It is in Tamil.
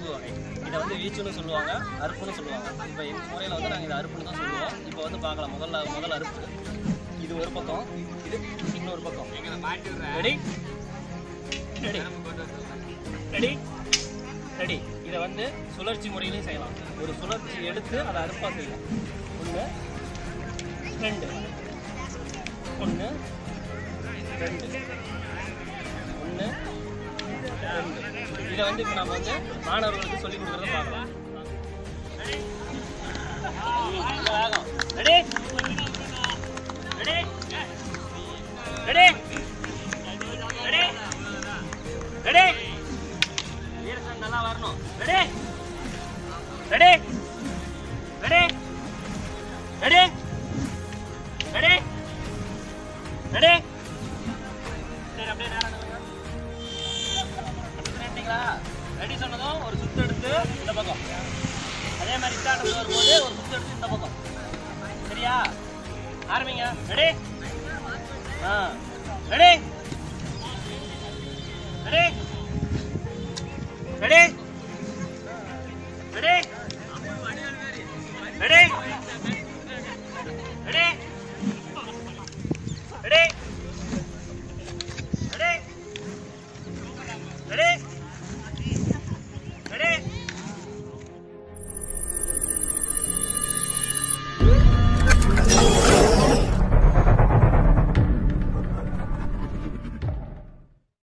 அறுப்பு வகை இதை வந்து வீச்சுன்னு சொல்லுவாங்க அறுப்புன்னு சொல்லுவாங்க இப்போ எங்கள் முறையில் வந்து நாங்கள் இதை அறுப்புன்னு தான் சொல்லுவோம் இப்போ வந்து பார்க்கலாம் முதல்ல முதல் அறுப்பு இது ஒரு பக்கம் இது இன்னொரு பக்கம் ரெடி ரெடி ரெடி ரெடி இதை வந்து சுழற்சி முறையிலையும் செய்யலாம் ஒரு சுழற்சி எடுத்து அதை அறுப்பாக செய்யலாம் ஒன்று ரெண்டு ஒன்று ரெண்டு ஒன்று ரெண்டு இதை வந்து இப்போ நம்ம வந்து மாணவர்களுக்கு சொல்லி கொடுக்குறத பார்க்கலாம் ready ready ready ready ready வீரசன் நல்லா வரணும் ready ready ready ready ready ready சரி அப்படியே நேரம் நில்லுங்க. ரெடிங்களா ரெடி சொன்னதும் ஒரு சுத்து எடுத்து இந்த பக்கம் அதே மாதிரி ஸ்டார்ட் வரும்போது ஒரு சுத்து எடுத்து இந்த பக்கம் சரியா ஆரம்பிங்க ரெடி ஆ ready ready ready ready ready